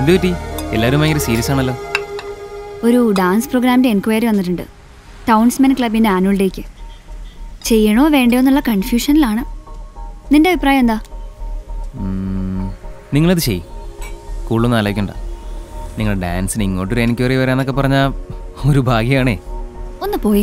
എന്ത് പറ്റി എല്ലാവരും ഭയങ്കര സീരിയസ് ആണല്ലോ ഒരു ഡാൻസ് പ്രോഗ്രാമിൻ്റെ എൻക്വയറി വന്നിട്ടുണ്ട് ടൗൺസ്മെൻ ക്ലബിൻ്റെ ആനുവൽ ഡേക്ക് ചെയ്യണോ വേണ്ടയോ എന്നുള്ള കൺഫ്യൂഷനിലാണ് നിന്റെ അഭിപ്രായം എന്താ ഉം, നിങ്ങളത് ചെയ് കൂടുതലൊന്നും ആലോചിക്കണ്ട നിങ്ങൾ ഡാൻസിന് ഇങ്ങോട്ടൊരു എൻക്വയറി വരാന്നൊക്കെ പറഞ്ഞാൽ ഒരു ഭാഗ്യമാണേ ഒന്ന് പോയേ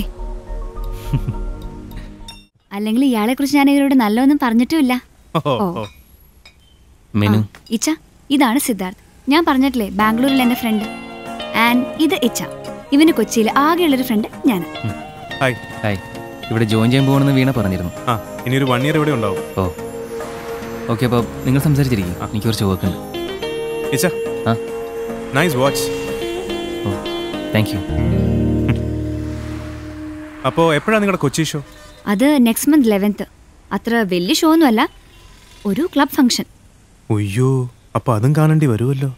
അല്ലെങ്കിൽ ഇയാളെക്കുറിച്ച് ഞാൻ ഇവരോട് നല്ലതൊന്നും പറഞ്ഞിട്ടുമില്ല ഓ, ഓ. ഓ. മെനു ആ, ഇച്ച ഇതാണ് സിദ്ധാർത്ഥ് ഞാൻ പറഞ്ഞിട്ടില്ലേ ബാംഗ്ലൂരിൽ എൻ്റെ ഫ്രണ്ട് ആൻഡ് ഇത് ഇച്ച ഇവന് കൊച്ചിയിൽ ആകെയുള്ളൊരു ഫ്രണ്ട് ഞാൻ ഹായ് ഹായ് ഇവിടെ ജോയിൻ ചെയ്യാൻ പോകണമെന്ന് വീണ പറഞ്ഞിരുന്നു ആ ഇനി ഒരു വൺ ഇയർ ഇവിടെ ഉണ്ടാവും ഓ ഓക്കെ അപ്പോൾ നിങ്ങൾ സംസാരിച്ചിരിക്കും എനിക്ക് കുറച്ച് വർക്ക് ഉണ്ട് ഇച്ച ആ nice watch oh thank you അപ്പോൾ എപ്പോഴാണ് നിങ്ങളുടെ കൊച്ചി ഷോ അത് നെക്സ്റ്റ് മന്ത് ലെവൻത്ത് അത്ര വലിയ ഷോ ഒന്നുമല്ല ഒരു ക്ലബ് ഫംഗ്ഷൻ അയ്യോ അപ്പോൾ അതും കാണേണ്ടി വരുമല്ലോ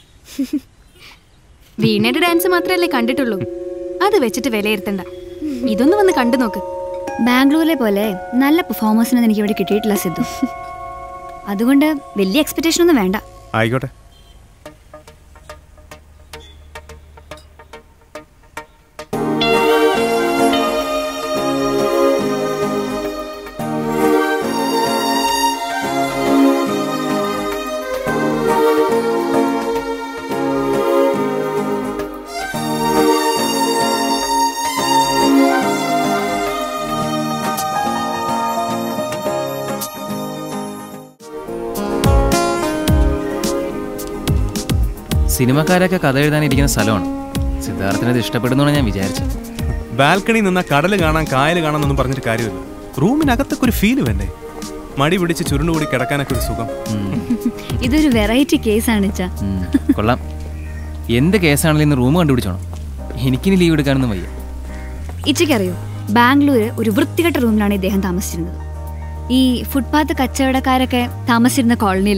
വീണയുടെ ഡാൻസ് മാത്രമല്ലേ കണ്ടിട്ടുള്ളൂ അത് വെച്ചിട്ട് വിലയിരുത്തണ്ട ഇതൊന്ന് വന്ന് കണ്ടു നോക്ക് ബാംഗ്ലൂരിലെ പോലെ നല്ല പെർഫോമൻസിനൊന്നും എനിക്ക് ഇവിടെ കിട്ടിയിട്ടില്ല സിദ്ധു അതുകൊണ്ട് വലിയ എക്സ്പെക്ടേഷൻ ഒന്നും വേണ്ട ആയിക്കോട്ടെ സിനിമക്കാരൊക്കെ കഥ എഴുതാനിരിക്കുന്ന സ്ഥലമാണ് സിദ്ധാർത്ഥിന് ഇത് ഇഷ്ടപ്പെടുന്നതാണ് ഞാൻ വിചാരിച്ചത് ബാൽക്കണി നിന്ന കടൽ കാണാൻ കായൽ കാണാന്നൊന്നും പറഞ്ഞിട്ട് കാര്യമില്ല റൂമിനകത്തൊക്കെ ഒരു ഫീല് വേണ്ടേ മടി പിടിച്ച് ചുരുണ്ടുകൂടി കിടക്കാനൊക്കെ ഒരു സുഖം ഉം, ഇതൊരു വെറൈറ്റി കേസാണ് ഇച്ച ഉം, കൊള്ളാം എന്ത് കേസാണെങ്കിലും ഇന്ന് റൂം കണ്ടുപിടിച്ചോണം എനിക്കിനി ലീവ് എടുക്കാനൊന്നും വയ്യ ഇച്ചയ്ക്കറിയോ ബാംഗ്ലൂര് ഒരു വൃത്തികെട്ട റൂമിലാണ് ഇദ്ദേഹം താമസിച്ചിരുന്നത് ഈ ഫുട്പാത്ത് കച്ചവടക്കാരൊക്കെ താമസിച്ചിരുന്ന കോളനിയിൽ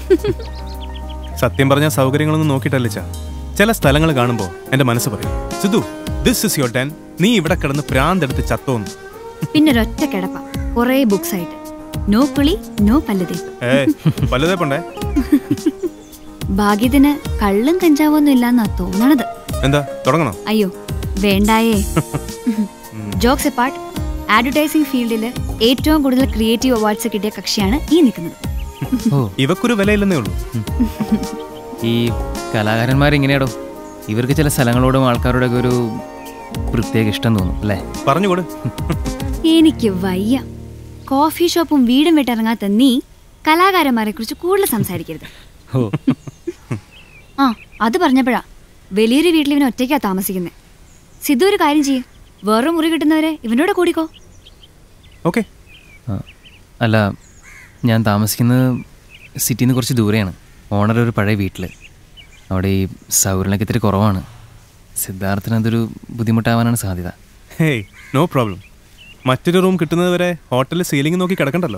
സത്യം പറഞ്ഞ സൗകര്യങ്ങളൊന്നും നോക്കിയിട്ടല്ല ചാ ചില സ്ഥലങ്ങൾ കാണുമ്പോൾ എൻ്റെ മനസ്സ് പറയും Sidhu this is your ten നീ ഇവിടെ കിടന്ന് പ്രാന്തെടുത്ത് ചത്തോന്ന് പിന്നെ ഒരൊറ്റ കിടപ്പ കുറേ ബുക്സ് ആയിട്ട് നോ കുളി നോ പല്ലുതേ ഏ വലുതേ പണ്ടേ ഭാഗ്യത്തിന് കള്ളും കഞ്ചാവൊന്നും ഇല്ലാന്നാ തോന്നണത് എന്താ തുടങ്ങണോ അയ്യോ വേണ്ടായേ ജോക്സ് എപ്പാർട്ട് അഡ്വർടൈസിംഗ് ഫീൽഡിൽ ഏറ്റവും കൂടുതൽ ക്രിയേറ്റീവ് അവാർഡ്സ് കിട്ടിയ കക്ഷിയാണ് ഈ നിൽക്കുന്നത് ഓ ഇവക്കൊരു വിലയില്ലെന്നേ ഉള്ളൂ ഈ കലാകാരന്മാരെങ്ങനെയാടോ ഇവർക്ക് ചില സ്ഥലങ്ങളോടും ആൾക്കാരോടൊക്കെ ഒരു പ്രത്യേക ഇഷ്ടം തോന്നും അല്ലേ പറഞ്ഞുകൊട് എനിക്ക് വയ്യ കോഫി ഷോപ്പും വീടും വിട്ടിറങ്ങാത്ത നീ കലാകാരന്മാരെ കുറിച്ച് കൂടുതൽ സംസാരിക്കരുത് ഓ ആ അത് പറഞ്ഞപ്പോഴാ വലിയൊരു വീട്ടിൽ ഇവൻ ഒറ്റയ്ക്കാ താമസിക്കുന്നത് സിദ്ധു ഒരു കാര്യം ചെയ്യും വേറെ മുറി കിട്ടുന്നവരെ ഇവനോട് കൂടിക്കോ ഓക്കെ ആ, അല്ല ഞാൻ താമസിക്കുന്നത് സിറ്റിയിൽ നിന്ന് കുറച്ച് ദൂരെയാണ് ഓണർ ഒരു പഴയ വീട്ടിൽ അവിടെ ഈ സൗകര്യങ്ങളൊക്കെ ഇത്തിരി കുറവാണ് സിദ്ധാർത്ഥിന് അതൊരു ബുദ്ധിമുട്ടാവാനാണ് സാധ്യത ഹേയ് നോ പ്രോബ്ലം മറ്റൊരു റൂം കിട്ടുന്നത് വരെ ഹോട്ടലിൽ സീലിംഗ് നോക്കി കിടക്കണ്ടല്ലോ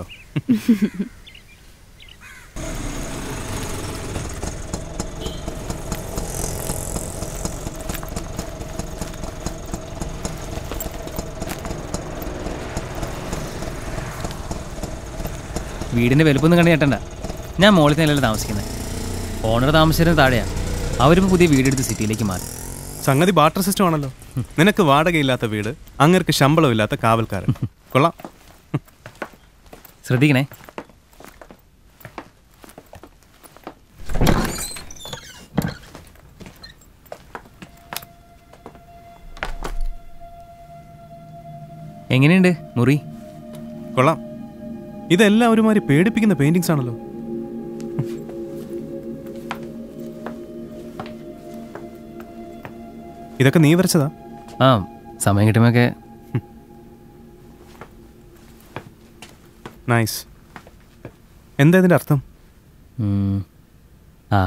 വീടിൻ്റെ വലുപ്പമൊന്നും കണ്ടു കേട്ടണ്ട ഞാൻ മോളിൽ നിലയിൽ താമസിക്കുന്നത് ഓണർ താമസിച്ചിരുന്നത് താഴെയാണ് അവരിപ്പോൾ പുതിയ വീടെടുത്ത് സിറ്റിയിലേക്ക് മാറി സംഗതി ബാട്ടർ സിസ്റ്റം ആണല്ലോ നിനക്ക് വാടകയില്ലാത്ത വീട് അങ്ങർക്ക് ശമ്പളമില്ലാത്ത കാവൽക്കാരൻ കൊള്ളാം ശ്രദ്ധിക്കണേ എങ്ങനെയുണ്ട് മുറി കൊള്ളാം ഇതെല്ലാം ഒരുമാതിരി പേടിപ്പിക്കുന്ന പെയിന്റിങ്സ് ആണല്ലോ ഇതൊക്കെ നീ വരച്ചതാ ആ സമയം കിട്ടുമ്പോഴൊക്കെ നൈസ് എന്താ ഇതിന്റെ അർത്ഥം ഉം, ആ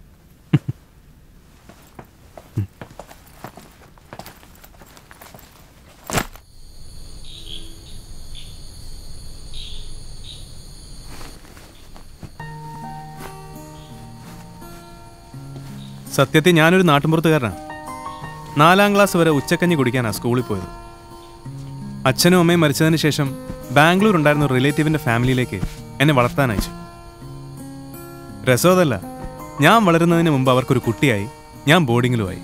സത്യത്തിൽ ഞാനൊരു നാട്ടിൻപുറത്തുകാരനാണ് നാലാം ക്ലാസ് വരെ ഉച്ചക്കഞ്ഞി കുടിക്കാനാണ് സ്കൂളിൽ പോയത് അച്ഛനും അമ്മയും മരിച്ചതിന് ശേഷം ബാംഗ്ലൂർ ഉണ്ടായിരുന്ന ഒരു റിലേറ്റീവിന്റെ ഫാമിലിയിലേക്ക് എന്നെ വളർത്താൻ അയച്ചു രസമതല്ല ഞാൻ വളരുന്നതിന് മുമ്പ് അവർക്കൊരു കുട്ടിയായി ഞാൻ ബോർഡിങ്ങിലുമായി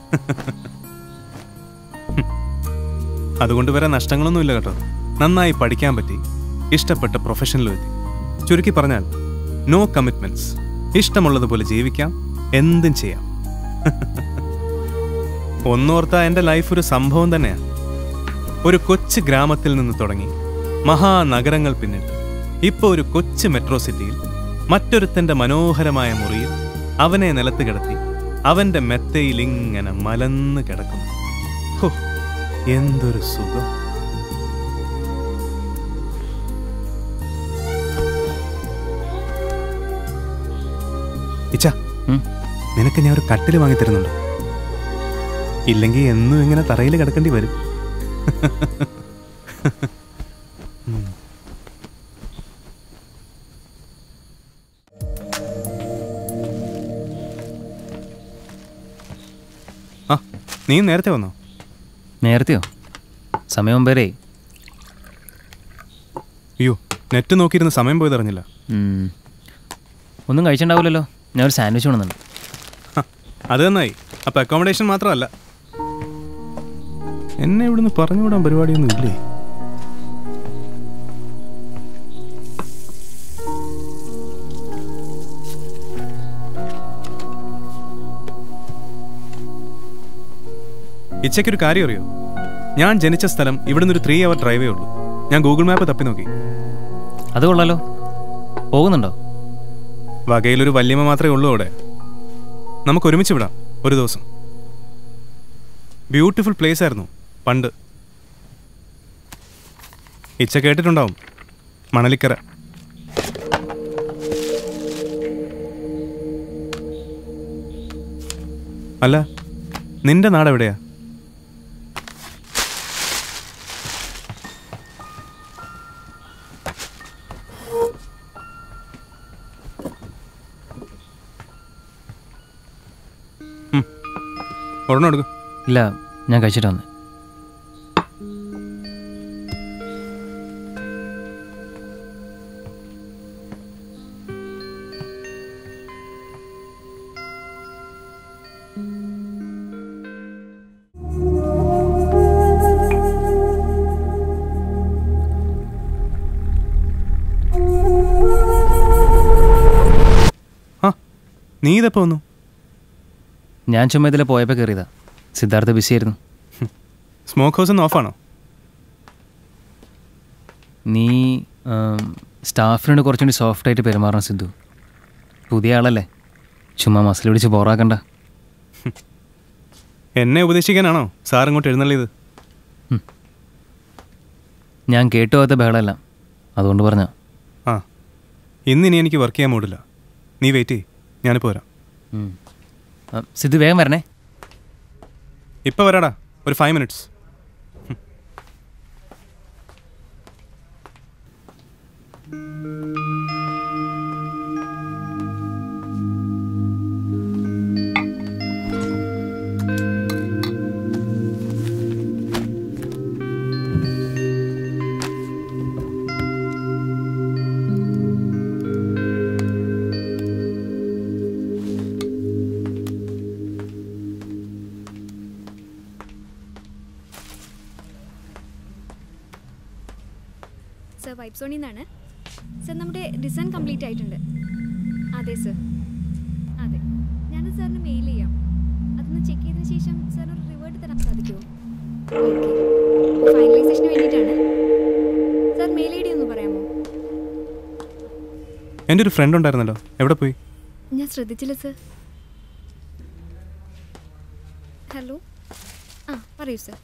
അതുകൊണ്ട് വരെ നഷ്ടങ്ങളൊന്നുമില്ല കേട്ടോ നന്നായി പഠിക്കാൻ പറ്റി ഇഷ്ടപ്പെട്ട പ്രൊഫഷനിലും എത്തി ചുരുക്കി പറഞ്ഞാൽ നോ കമ്മിറ്റ്മെന്റ്സ് ഇഷ്ടമുള്ളതുപോലെ ജീവിക്കാം എന്തും ചെയ്യാം ഒന്നോർത്താ എൻ്റെ ലൈഫ് ഒരു സംഭവം തന്നെയാണ് ഒരു കൊച്ചു ഗ്രാമത്തിൽ നിന്ന് തുടങ്ങി മഹാനഗരങ്ങൾ പിന്നിട്ട് ഇപ്പൊ ഒരു കൊച്ചു മെട്രോ സിറ്റിയിൽ മറ്റൊരുത്തന്റെ മനോഹരമായ മുറിയിൽ അവനെ നിലത്ത് കിടത്തി അവന്റെ മെത്തയിൽ ഇങ്ങനെ മലന്ന് കിടക്കുന്നു ഹോ, എന്തൊരു സുഖം ഇച്ച ഉം. നിനക്ക് ഞാൻ ഒരു കട്ടിൽ വാങ്ങി തരുന്നുണ്ട് ഇല്ലെങ്കിൽ എന്നും ഇങ്ങനെ തറയിൽ കിടക്കേണ്ടി വരും ആ നീ നേരത്തെ വന്നോ നേരത്തെയോ സമയം ഒമ്പേരേ അയ്യോ നെറ്റ് നോക്കിയിരുന്ന സമയം പോയതറിഞ്ഞില്ല ഉം. ഒന്നും കഴിച്ചിട്ടുണ്ടാവില്ലല്ലോ ഞാൻ ഒരു സാൻഡ്വിച്ച് കൊണ്ടുവന്നുണ്ട് ഹ, അത് നന്നായി അപ്പൊ അക്കോമഡേഷൻ മാത്രമല്ല എന്നെ ഇവിടുന്ന് പറഞ്ഞുവിടാൻ പരിപാടിയൊന്നും ഇല്ലേ ഇച്ചയ്ക്കൊരു കാര്യം അറിയോ ഞാൻ ജനിച്ച സ്ഥലം ഇവിടുന്ന് ഒരു ത്രീ അവർ ഡ്രൈവേ ഉള്ളൂ ഞാൻ ഗൂഗിൾ മാപ്പ് തപ്പി നോക്കി അത് കൊള്ളാലോ പോകുന്നുണ്ടോ വകയിലൊരു വല്യമ്മ മാത്രമേ ഉള്ളൂ അവിടെ നമുക്ക് ഒരുമിച്ച് വിടാം ഒരു ദിവസം ബ്യൂട്ടിഫുൾ പ്ലേസ് ആയിരുന്നു പണ്ട് ഇച്ച കേട്ടിട്ടുണ്ടാവും മണലിക്കര അല്ല നിന്റെ നാട് എവിടെയാ ഒരെണ്ണം എടുക്കും ഇല്ല ഞാൻ കഴിച്ചിട്ട് വന്നേ ആ നീ ഇതെപ്പോ വന്നു ഞാൻ ചുമ്മാ ഇതിലെ പോയപ്പോൾ കയറിയതാ സിദ്ധാർത്ഥ ബിസിയായിരുന്നു സ്മോക്ക് ഹൗസ് ഒന്ന് ഓഫാണോ നീ ആം, സ്റ്റാഫിനോട് കുറച്ചുകൂടി സോഫ്റ്റായിട്ട് പെരുമാറണം സിദ്ധു പുതിയ ആളല്ലേ ചുമ്മാ മസിൽ പിടിച്ച് ബോറാക്കണ്ട എന്നെ ഉപദേശിക്കാനാണോ സാർ ഇങ്ങോട്ട് എഴുന്നള്ളിയത് ഞാൻ കേട്ടു പോകാത്ത ബഹളമല്ല അതുകൊണ്ട് പറഞ്ഞ ആ ഇന്നിനി എനിക്ക് വർക്ക് ചെയ്യാൻ മൂടില്ല നീ വെയിറ്റ് ചെയ്യ് ഞാനിപ്പോൾ വരാം സിദ്ധു വേഗം വരണേ ഇപ്പം വരാടാ ഒരു ഫൈവ് മിനിറ്റ്സ് സർ വൈബ് സോണിൽ നിന്നാണ് സർ നമ്മുടെ ഡിസൈൻ കംപ്ലീറ്റ് ആയിട്ടുണ്ട് അതെ സർ അതെ ഞാനത് സാറിന് മെയിൽ ചെയ്യാം അതൊന്ന് ചെക്ക് ചെയ്തതിന് ശേഷം സാറിന് ഒരു റിവേർട്ട് തരാൻ സാധിക്കുമോ ഓക്കെ ഫൈനലൈസേഷന് വേണ്ടിയിട്ടാണ് സാർ മെയിൽ ഐ ഡി ഒന്ന് പറയാമോ എൻ്റെ ഒരു ഫ്രണ്ട് ഉണ്ടായിരുന്നല്ലോ എവിടെ പോയി ഞാൻ ശ്രദ്ധിച്ചില്ല സർ ഹലോ ആ പറയൂ സർ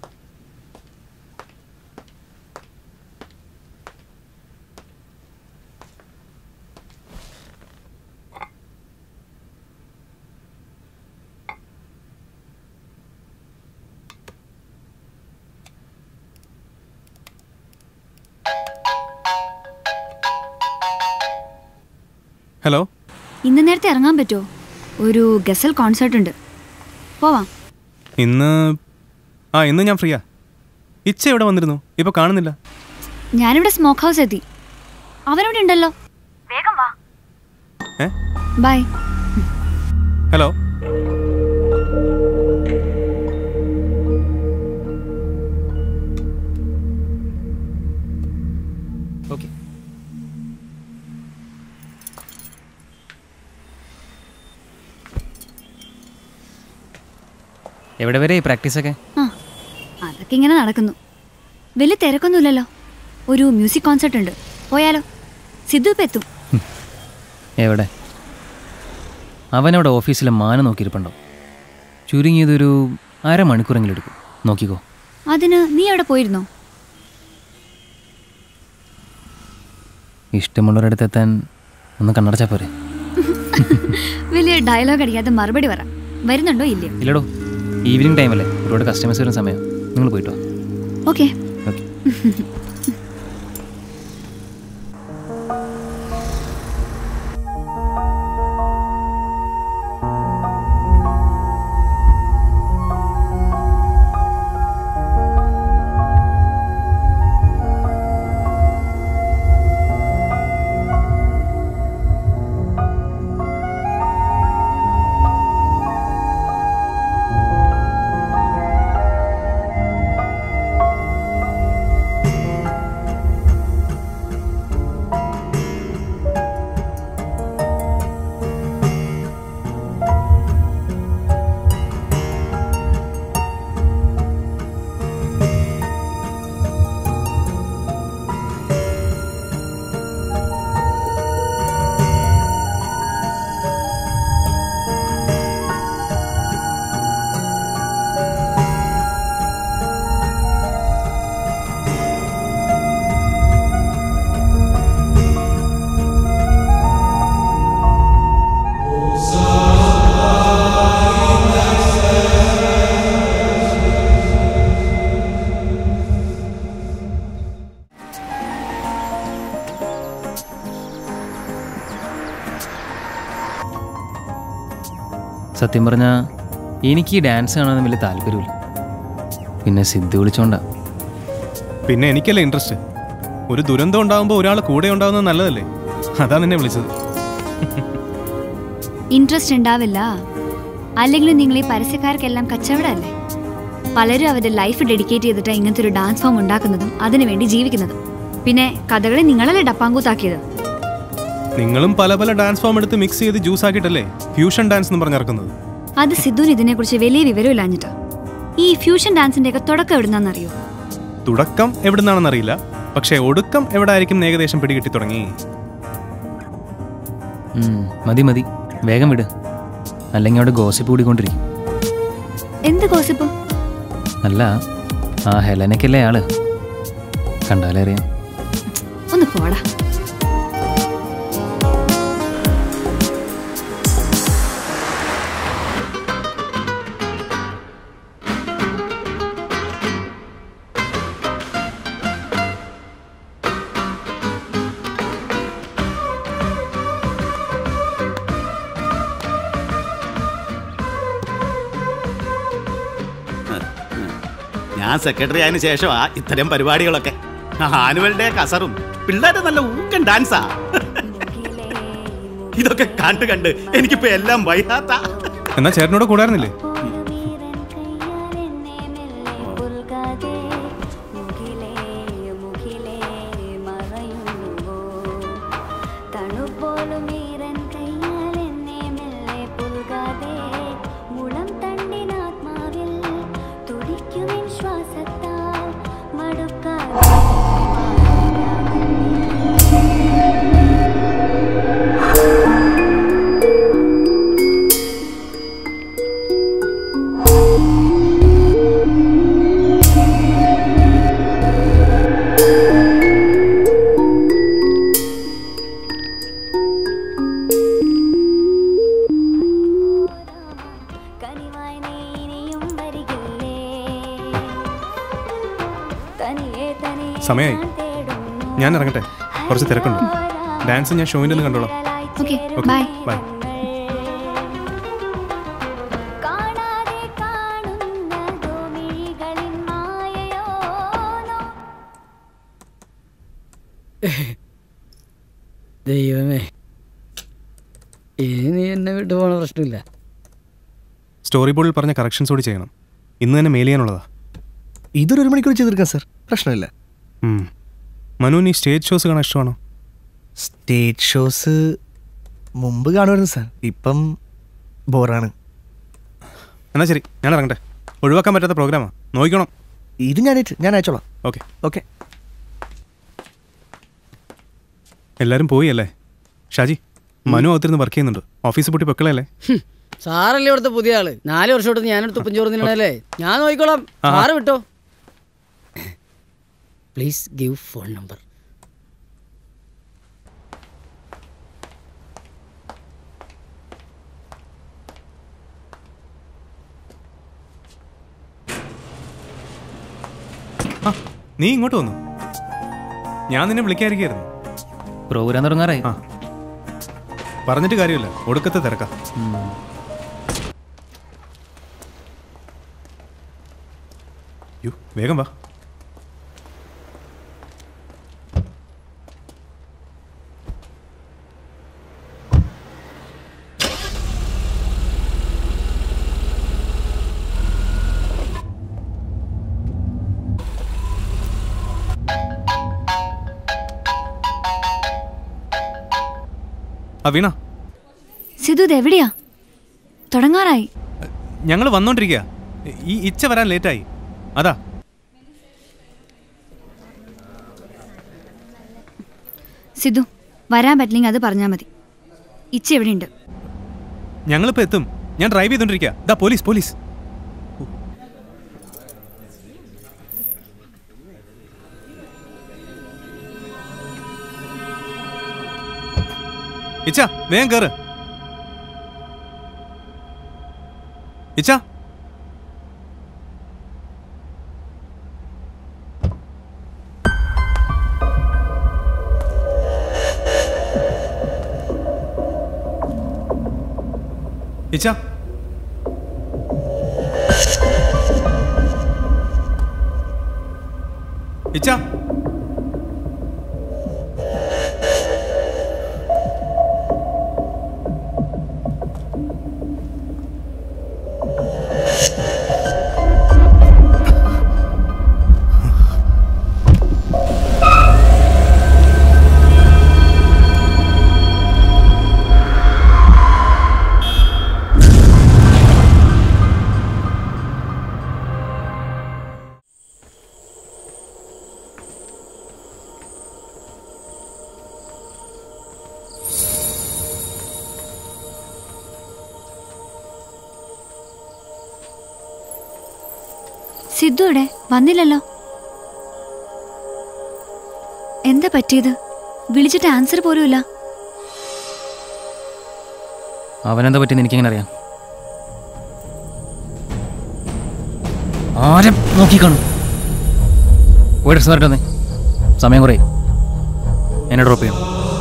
ഹലോ ഇന്ന് നേരത്തെ ഇറങ്ങാൻ പറ്റുമോ ഒരു ഗസൽ കോൺസേർട്ട് ഉണ്ട് പോവാം ഇന്ന് ആ ഇന്ന് ഞാൻ ഫ്രീയാ ഇച്ച എവിടെ വന്നിരുന്നു ഇപ്പോൾ കാണുന്നില്ല ഞാനിവിടെ സ്മോക്ക് ഹൗസ് എത്തി അവനവിടെ ഉണ്ടല്ലോ ഏ ബൈ ഹലോ ഓക്കെ എവിടെ വരെ പ്രാക്ടീസൊക്കെ ആ അതൊക്കെ ഇങ്ങനെ നടക്കുന്നു വലിയ തിരക്കൊന്നുമില്ലല്ലോ ഒരു മ്യൂസിക് കോൺസെർട്ട് ഉണ്ട് പോയാലോ സിദ്ധു ഇപ്പം എത്തും എവിടെ അവനവിടെ ഓഫീസിലെ മാന നോക്കിയിരിപ്പുണ്ടോ ചുരുങ്ങിയതൊരു അരമണിക്കൂറെങ്കിലും എടുക്കും നോക്കിക്കോ അതിന് നീ അവിടെ പോയിരുന്നോ ഇഷ്ടമുള്ളവരടുത്ത് എത്താൻ ഒന്ന് കണ്ണടച്ചാൽ പോരെ വലിയ ഡയലോഗ് അടിക്കാതെ മറുപടി പറ വരുന്നുണ്ടോ ഇല്ലയോ ഇല്ലടോ ഈവനിങ് ടൈമല്ലേ ഒരുപാട് കസ്റ്റമേഴ്സ് വരുന്ന സമയം നിങ്ങൾ പോയിട്ടോ ഓക്കെ ഓക്കെ സത്യം പറഞ്ഞാൽ എനിക്ക് ഈ ഡാൻസ് കാണാൻ വലിയ താല്പര്യമില്ല പിന്നെ സിദ്ധു വിളിച്ചോണ്ടാ പിന്നെ എനിക്കല്ലേ ഇൻട്രസ്റ്റ് ഒരു ദുരന്തം ഉണ്ടാകുമ്പോൾ ഒരാൾ കൂടെ ഉണ്ടാകുന്നത് നല്ലതല്ലേ അതാ നിന്നെ വിളിച്ചത് ഇൻട്രസ്റ്റ് ഉണ്ടാവില്ല അല്ലെങ്കിൽ നിങ്ങൾ ഈ പരസ്യക്കാർക്കെല്ലാം കച്ചവടമല്ലേ പലരും അവരുടെ ലൈഫ് ഡെഡിക്കേറ്റ് ചെയ്തിട്ട് ഇങ്ങനത്തെ ഒരു ഡാൻസ് ഫോം ഉണ്ടാക്കുന്നതും അതിനുവേണ്ടി ജീവിക്കുന്നതും പിന്നെ കഥകളെ നിങ്ങളല്ലേ ഡപ്പാങ്കൂത്താക്കിയത് നിങ്ങളും പല പല ഡാൻസ് ഫോം എടുത്ത് മിക്സ് ചെയ്ത് ജ്യൂസ് ആക്കിയിട്ടല്ലേ ഫ്യൂഷൻ ഡാൻസ് എന്ന് പറഞ്ഞിറക്കുന്നത് അത് സിദ്ധുവിന് ഇതിനെക്കുറിച്ച് വലിയ വിവരമില്ലാഞ്ഞിട്ടാ ഈ ഫ്യൂഷൻ ഡാൻസിന്റെ ഒക്കെ തുടക്കം എവിടുന്നാന്നറിയോ തുടക്കം എവിടുന്നാണെന്ന് അറിയില്ല പക്ഷേ ഒടുക്കം എവിടെ ആയിരിക്കും എന്ന് ഏകദേശം പിടികിട്ടി തുടങ്ങി ഉം, മതി മതി വേഗം വിട് അല്ലെങ്കിൽ അവിടെ ഗോസിപ്പ് കൂടിക്കൊണ്ടിരിക്കും എന്ത് ഗോസിപ്പ് അല്ല ആ ഹെലനക്കല്ലേ ആള് കണ്ടാലേ അറിയാം ഒന്ന് പോടാ ഞാൻ സെക്രട്ടറി ആയതിനു ശേഷമാ ഇത്തരം പരിപാടികളൊക്കെ ആനുവൽ ഡേ കസറും പിള്ളേരുടെ നല്ല ഊക്കൻ ഡാൻസാ ഇതൊക്കെ കണ്ട് കണ്ട് എനിക്കിപ്പോ എല്ലാം വൈകാത്ത എന്നാ ചേട്ടനോട് കൂടായിരുന്നില്ലേ തണുപ്പോലും ഈരൻ കയ്യാൽ എന്നെ മെല്ലെ പുൽകാതെ മുളം തണ്ടിനാത്മാവിൽ തുടിക്കുമെൻ ശ്വാസത്താൽ മടുക്കാതെ കനിവായി നീ ഇനിയും വരികില്ലേ തനിയെ തനിയെ സമയായി. ഞാൻ തേടുന്നു ഞാൻ ഇറങ്ങട്ടെ കുറച്ച് തിരക്കുണ്ട് ഡാൻസ് ഞാൻ ഷോയിൻ്റെ ഒന്ന് കണ്ടോളാം ഓക്കെ ഓക്കെ ബൈ ബൈ കാണാതെ കാണുന്നതോ മിഴികളിൻ മായയോ ദൈവമേ ഇനി നീ എന്നെ വിട്ടു പോണ പ്രശ്നമില്ല സ്റ്റോറി ബോർഡിൽ പറഞ്ഞ കറക്ഷൻസ് കൂടി ചെയ്യണം ഇന്ന് തന്നെ മെയിൽ ചെയ്യാനുള്ളതാ ഇതൊരു ഒരു മണിക്കൂർ ചെയ്ത് തീർക്കാം സാർ പ്രശ്നമില്ല ഉം. മനുവിന് ഈ സ്റ്റേജ് ഷോസ് കാണാൻ ഇഷ്ടമാണോ സ്റ്റേജ് ഷോസ് മുമ്പ് കാണുമായിരുന്നു സാർ ഇപ്പം ബോറാണ് എന്നാ ശരി ഞാൻ ഇറങ്ങട്ടെ ഒഴിവാക്കാൻ പറ്റാത്ത പ്രോഗ്രാമാ നോക്കണം ഇത് ഞാൻ ഏറ്റ് ഞാൻ അയച്ചോളാം ഓക്കെ ഓക്കെ എല്ലാവരും പോയി അല്ലേ ഷാജി മനു അകത്തിരുന്ന് വർക്ക് ചെയ്യുന്നുണ്ട് ഓഫീസ് പൂട്ടി പൊക്കളല്ലേ സാറല്ലേ ഇവിടുത്തെ പുതിയ ആള് നാല് വർഷം തൊട്ട് ഞാനെടുത്ത് ഉപ്പഞ്ചോറ് തിന്നണല്ലേ ഞാൻ നോക്കിക്കോളാം ആ. സാറ് വിട്ടോ പ്ലീസ് ഗിവ് ഫോൺ നമ്പർ ആ നീ ഇങ്ങോട്ട് വന്നു ഞാൻ നിന്നെ വിളിക്കാതിരിക്കായിരുന്നു പ്രോഗ്രാം തുടങ്ങാറായി ആ പറഞ്ഞിട്ട് കാര്യമില്ല ഒടുക്കത്തെ തിരക്കാം യ്യോ, വേഗം വാ ആ വീണ സിധു ഇത് എവിടെയാ തുടങ്ങാറായി ഞങ്ങൾ വന്നോണ്ടിരിക്കുക ഈ ഇച്ച വരാൻ ലേറ്റായി അതാ സിധു വരാൻ പറ്റില്ലെങ്കിൽ അത് പറഞ്ഞാൽ മതി ഇച്ച എവിടെയുണ്ട് ഞങ്ങളിപ്പോ എത്തും ഞാൻ ഡ്രൈവ് ചെയ്തോണ്ടിരിക്കുക ദാ പോലീസ് പോലീസ് ഇച്ച വേഗം കേറ് ഇച്ച ഇച്ച ഇച്ച സിദ്ധു എവിടെ വന്നില്ലല്ലോ എന്താ പറ്റിയത് വിളിച്ചിട്ട് ആൻസർ പോലുമില്ല അവനെന്താ പറ്റിയെന്ന് എനിക്കെങ്ങനെ അറിയാം ആരെ നോക്കിക്കാണു പോയിട്ട് റിസോർട്ട് വന്നേ സമയം കുറേ എന്നെ ഡ്രോപ്പ് ചെയ്യണം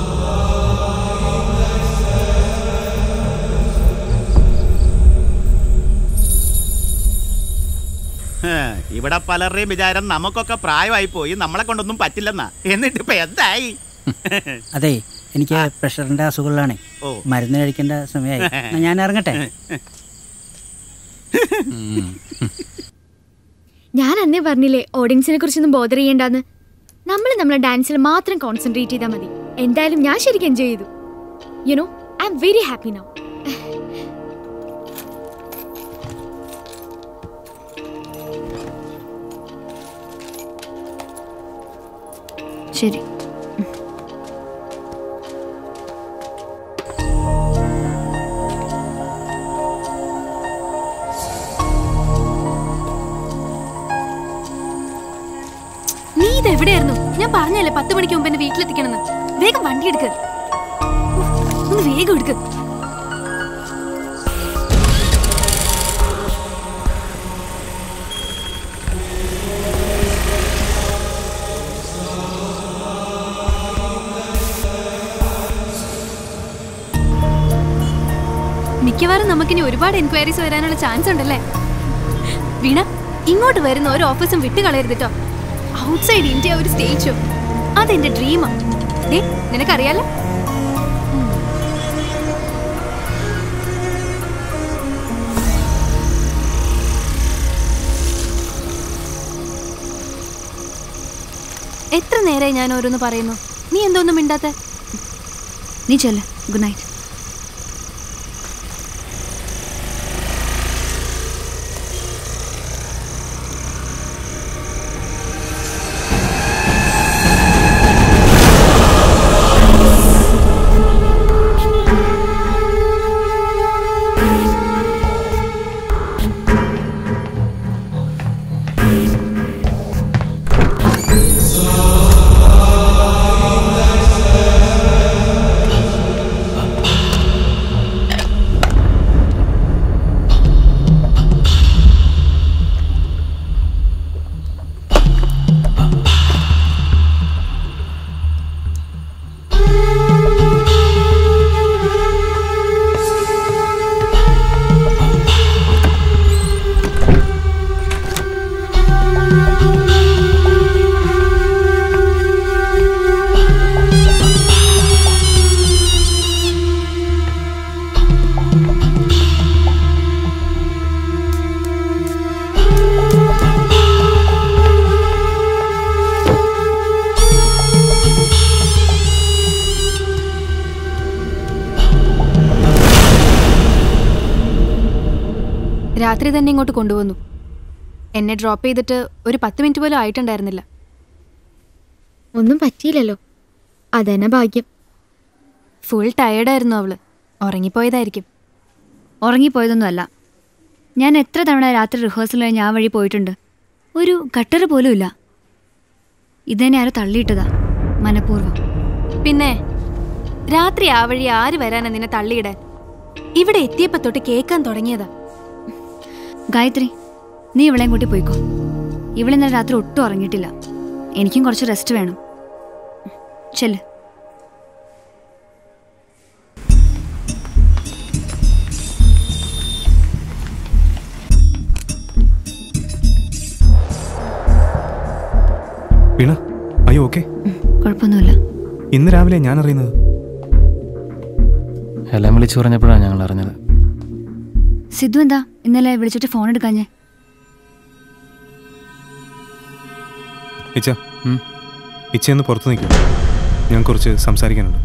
ഹേ, ഇവിടെ പലരുടെയും വിചാരം നമുക്കൊക്കെ പ്രായമായി പോയി നമ്മളെ കൊണ്ടൊന്നും പറ്റില്ലെന്നാ എന്നിട്ട് ഇപ്പൊ എന്തായി അതെ എനിക്ക് പ്രഷറിന്റെ അസുഖങ്ങളാണ് ഓ. മരുന്ന് കഴിക്കേണ്ട സമയമായി എന്നാ ഞാൻ ഇറങ്ങട്ടെ ഞാൻ അന്നേ പറഞ്ഞില്ലേ ഓഡിയൻസിനെ കുറിച്ചൊന്നും ബോധർ ചെയ്യണ്ടെന്ന് നമ്മൾ നമ്മളെ ഡാൻസിൽ മാത്രം കോൺസെൻട്രേറ്റ് ചെയ്താൽ മതി എന്തായാലും ഞാൻ ശരിക്കും എൻജോയ് ചെയ്തു you know I am very happy now ശരി നീ ഇത് എവിടെയായിരുന്നു ഞാൻ പറഞ്ഞല്ലേ പത്ത് മണിക്ക് മുമ്പ് എന്നെ വീട്ടിലെത്തിക്കണമെന്ന് വേഗം വണ്ടി എടുക്ക് ഉഫ്, ഒന്ന് വേഗം എടുക്ക് മിക്കവാറും നമുക്കിനി ഒരുപാട് എൻക്വയറീസ് വരാനുള്ള ചാൻസ് ഉണ്ടല്ലേ വീണ ഇങ്ങോട്ട് വരുന്ന ഒരു ഓഫീസും വിട്ടുകളയരുത് കേട്ടോ ഔട്ട്സൈഡ് ഇന്ത്യ ഒരു സ്റ്റേജ് ഷോ അതെന്റെ ഡ്രീമാ ദേ നിനക്കറിയാലോ ഉം. എത്ര നേരമായി ഞാൻ ഓരോന്ന് പറയുന്നു നീ എന്തോന്നും മിണ്ടാത്ത നീ ചെല്ല ഗുഡ് നൈറ്റ് രാത്രി തന്നെ ഇങ്ങോട്ട് കൊണ്ടുവന്നു എന്നെ ഡ്രോപ്പ് ചെയ്തിട്ട് ഒരു പത്ത് മിനിറ്റ് പോലും ആയിട്ടുണ്ടായിരുന്നില്ല ഒന്നും പറ്റിയില്ലല്ലോ അതന്നെ ഭാഗ്യം ഫുൾ ടയേർഡായിരുന്നു അവള് ഉറങ്ങിപ്പോയതായിരിക്കും ഉറങ്ങിപ്പോയതൊന്നും അല്ല ഞാൻ എത്ര തവണ രാത്രി റിഹേഴ്സൽ കഴിഞ്ഞ് ആ വഴി പോയിട്ടുണ്ട് ഒരു ഗട്ടർ പോലും ഇല്ല ഇതെന്നെ ആരോ തള്ളിയിട്ടതാ മനഃപൂർവ്വം പിന്നെ രാത്രി ആ വഴി ആര് വരാനാ നിന്നെ തള്ളിയിടാൻ ഇവിടെ എത്തിയപ്പോ തൊട്ട് കേൾക്കാൻ തുടങ്ങിയതാ ഗായത്രി നീ ഇവളെയും കൂട്ടി പോയിക്കോ ഇവളിന്നലെ രാത്രി ഒട്ടും ഉറങ്ങിയിട്ടില്ല എനിക്കും കുറച്ച് റെസ്റ്റ് വേണം ചെല്ല് വീണ അയ്യോ ഓക്കെ കുഴപ്പമൊന്നുമില്ല ഇന്ന് രാവിലെ ഞാൻ അറിയുന്നത് എല്ലാം വിളിച്ചു പറഞ്ഞപ്പോഴാണ് ഞങ്ങൾ അറിഞ്ഞത് സിദ്ധു എന്താ ഇന്നലെ വിളിച്ചിട്ട് ഫോൺ എടുക്കാഞ്ഞേ ഇച്ച ഉം. ഇച്ചയൊന്ന് പുറത്ത് നിൽക്കും ഞാൻ കുറച്ച് സംസാരിക്കാനുണ്ട്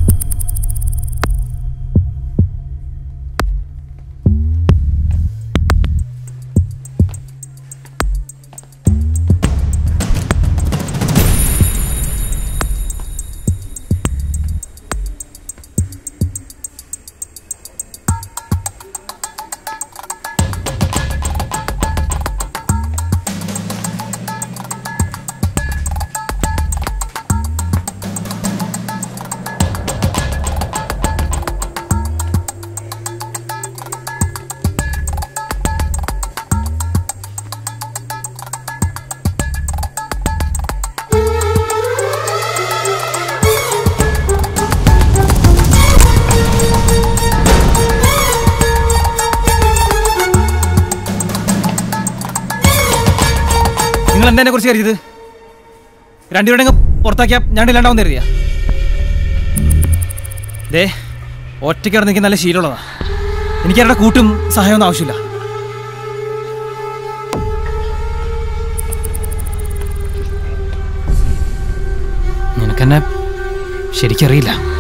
നിങ്ങൾ എന്താ എന്നെ കുറിച്ച് കരുതിയത് രണ്ടുപേരുടെ അങ്ങ് പുറത്താക്കിയാൽ ഞാൻ ഇല്ലാണ്ടാവും കരുതിയാ ദേ ഒറ്റയ്ക്ക് കിടന്ന് എനിക്ക് നല്ല ശീലമുള്ളതാ എനിക്ക് അവരുടെ കൂട്ടും സഹായമൊന്നും ആവശ്യമില്ല നിനക്കെന്നെ ശരിക്കറിയില്ല